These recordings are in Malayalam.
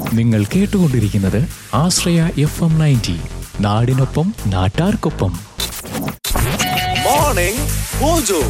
നിങ്ങൾ കേട്ടുകൊണ്ടിരിക്കുന്നത് ആശ്രയ എഫ് എം നയൻറ്റി നാടിനൊപ്പം നാട്ടാർക്കൊപ്പം morning mojo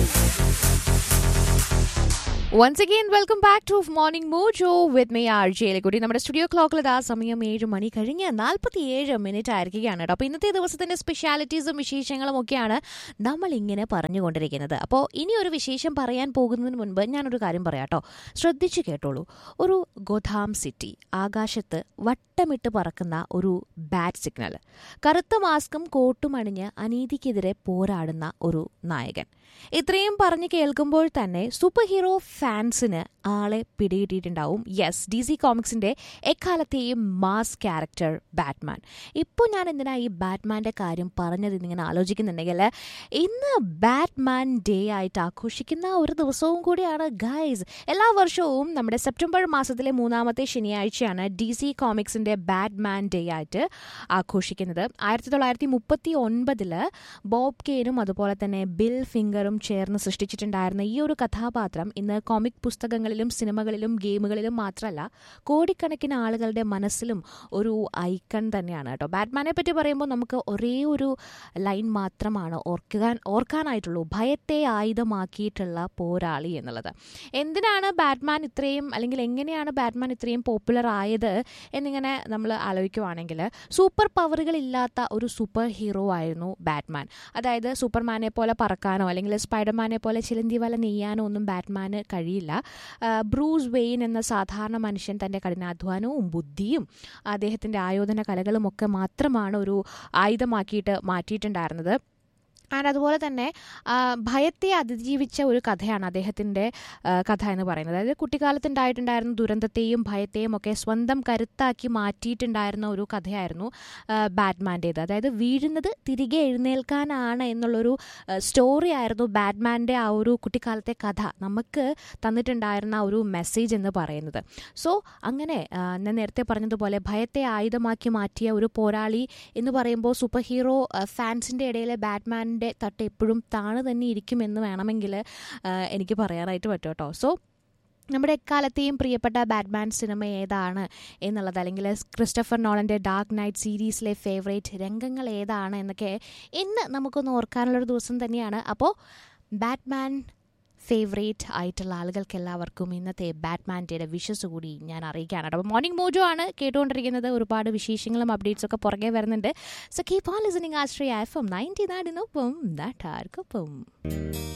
once again welcome back to morning mojo with me R ജയിലക്കുട്ടി നമ്മുടെ സ്റ്റുഡിയോ ക്ലോക്കിൽ ആ സമയം ഏഴ് മണി കഴിഞ്ഞ് നാൽപ്പത്തി ഏഴ് മിനിറ്റ് ആയിരിക്കുകയാണ് കേട്ടോ അപ്പോൾ ഇന്നത്തെ ദിവസത്തിന്റെ സ്പെഷ്യാലിറ്റീസും വിശേഷങ്ങളും ഒക്കെയാണ് നമ്മൾ ഇങ്ങനെ പറഞ്ഞുകൊണ്ടിരിക്കുന്നത് അപ്പോൾ ഇനി ഒരു വിശേഷം പറയാൻ പോകുന്നതിന് മുൻപ് ഞാനൊരു കാര്യം പറയാം കേട്ടോ ശ്രദ്ധിച്ചു കേട്ടോളൂ ഒരു ഗോധാം സിറ്റി ആകാശത്ത് വട്ടമിട്ട് പറക്കുന്ന ഒരു ബാറ്റ് സിഗ്നൽ കറുത്ത മാസ്കും കോട്ടും അണിഞ്ഞ് അനീതിക്കെതിരെ പോരാടുന്ന ഒരു നായകൻ ഇത്രയും പറഞ്ഞ് കേൾക്കുമ്പോൾ തന്നെ സൂപ്പർ ഹീറോ ഫാൻസിന് ആളെ പിടികിട്ടിയിട്ടുണ്ടാവും യെസ് ഡി സി കോമിക്സിന്റെ എക്കാലത്തെയും മാസ് ക്യാരക്ടർ ബാറ്റ്മാൻ ഇപ്പോൾ ഞാൻ എന്തിനാ ഈ ബാറ്റ്മാന്റെ കാര്യം പറഞ്ഞത് എന്നിങ്ങനെ ആലോചിക്കുന്നുണ്ടെങ്കിൽ ഇന്ന് ബാറ്റ്മാൻ ഡേ ആയിട്ട് ആഘോഷിക്കുന്ന ഒരു ദിവസവും കൂടിയാണ് ഗൈസ് എല്ലാ വർഷവും നമ്മുടെ സെപ്റ്റംബർ മാസത്തിലെ മൂന്നാമത്തെ ശനിയാഴ്ചയാണ് ഡി സി കോമിക്സിന്റെ ബാറ്റ്മാൻ ഡേ ആയിട്ട് ആഘോഷിക്കുന്നത് ആയിരത്തി തൊള്ളായിരത്തി മുപ്പത്തി ഒൻപതില് ബോബ് കെയിനും അതുപോലെ തന്നെ ബിൽ ഫിംഗറും ചേർന്ന് സൃഷ്ടിച്ചിട്ടുണ്ടായിരുന്ന ഈ ഒരു കഥാപാത്രം ഇന്ന് കോമിക് പുസ്തകങ്ങളിലും സിനിമകളിലും ഗെയിമുകളിലും മാത്രമല്ല കോടിക്കണക്കിന് ആളുകളുടെ മനസ്സിലും ഒരു ഐക്കൺ തന്നെയാണ് കേട്ടോ ബാറ്റ്മാനെ പറ്റി പറയുമ്പോൾ നമുക്ക് ഒരേ ഒരു ലൈൻ മാത്രമാണ് ഓർക്കാൻ ഓർക്കാനായിട്ടുള്ളൂ ഭയത്തെ ആയുധമാക്കിയിട്ടുള്ള പോരാളി എന്നുള്ളത് എന്തിനാണ് ബാറ്റ്മാൻ ഇത്രയും അല്ലെങ്കിൽ എങ്ങനെയാണ് ബാറ്റ്മാൻ ഇത്രയും പോപ്പുലർ ആയത് എന്നിങ്ങനെ നമ്മൾ ആലോചിക്കുവാണെങ്കിൽ സൂപ്പർ പവറുകളില്ലാത്ത ഒരു സൂപ്പർ ഹീറോ ആയിരുന്നു ബാറ്റ്മാൻ അതായത് സൂപ്പർമാനെ പോലെ പറക്കാനോ അല്ലെങ്കിൽ സ്പൈഡർമാനെ പോലെ ചിലന്തി വല നെയ്യാനോ ഒന്നും ബാറ്റ്മാന് കഴിയില്ല ആ, ബ്രൂസ് വെയിൻ എന്ന സാധാരണ മനുഷ്യൻ തൻ്റെ കഠിനാധ്വാനവും ബുദ്ധിയും അദ്ദേഹത്തിൻ്റെ ആയോധന കലകളും ഒക്കെ മാത്രമാണ് ഒരു ആയുധമാക്കിയിട്ട് മാറ്റിയിട്ടുണ്ടായിരുന്നത് ആൻഡ് അതുപോലെ തന്നെ ആ, ഭയത്തെ അതിജീവിച്ച ഒരു കഥയാണ് അദ്ദേഹത്തിൻ്റെ ആ, കഥ എന്ന് പറയുന്നത് അതായത് കുട്ടിക്കാലത്ത് ഉണ്ടായിട്ടുണ്ടായിരുന്ന ദുരന്തത്തെയും ഭയത്തെയും ഒക്കെ സ്വന്തം കരുത്താക്കി മാറ്റിയിട്ടുണ്ടായിരുന്ന ഒരു കഥയായിരുന്നു ആ, ബാറ്റ്മാൻ്റേത് അതായത് വീഴുന്നത് തിരികെ എഴുന്നേൽക്കാനാണ് എന്നുള്ളൊരു ആ, സ്റ്റോറി ആയിരുന്നു ബാറ്റ്മാൻ്റെ ആ ഒരു കുട്ടിക്കാലത്തെ കഥ നമുക്ക് തന്നിട്ടുണ്ടായിരുന്ന ഒരു മെസ്സേജ് എന്ന് പറയുന്നത് സോ അങ്ങനെ ആ, ഞാൻ നേരത്തെ പറഞ്ഞതുപോലെ ഭയത്തെ ആയുധമാക്കി മാറ്റിയ ഒരു പോരാളി എന്ന് പറയുമ്പോൾ സൂപ്പർ ഹീറോ ഫാൻസിൻ്റെ ഇടയിലെ ബാറ്റ്മാൻ്റെ തട്ട് എപ്പോഴും താണു തന്നെ ഇരിക്കുമെന്ന് വേണമെങ്കിൽ ആ, എനിക്ക് പറയാനായിട്ട് പറ്റും കേട്ടോ സോ നമ്മുടെ എക്കാലത്തെയും പ്രിയപ്പെട്ട ബാറ്റ്മാൻ സിനിമ ഏതാണ് എന്നുള്ളത് അല്ലെങ്കിൽ ക്രിസ്റ്റഫർ നോളൻ്റെ ഡാർക്ക് നൈറ്റ് സീരീസിലെ ഫേവറേറ്റ് രംഗങ്ങൾ ഏതാണ് എന്നൊക്കെ ഇന്ന് നമുക്കൊന്ന് ഓർക്കാനുള്ളൊരു ദിവസം തന്നെയാണ് അപ്പോൾ ബാറ്റ്മാൻ ഫേവറേറ്റ് ആയിട്ടുള്ള ആളുകൾക്ക് എല്ലാവർക്കും ഇന്നത്തെ ബാറ്റ്മാൻ ഡേയുടെ വിഷസ് കൂടി ഞാൻ അറിയിക്കാനാണ് അപ്പോൾ മോർണിംഗ് മോജോ ആണ് കേട്ടുകൊണ്ടിരിക്കുന്നത് ഒരുപാട് വിശേഷങ്ങളും അപ്ഡേറ്റ്സ് ഒക്കെ പുറകെ വരുന്നുണ്ട് so keep on listening Ashraya F M ninety നാടിനൊപ്പം നാട്ടാർക്കൊപ്പം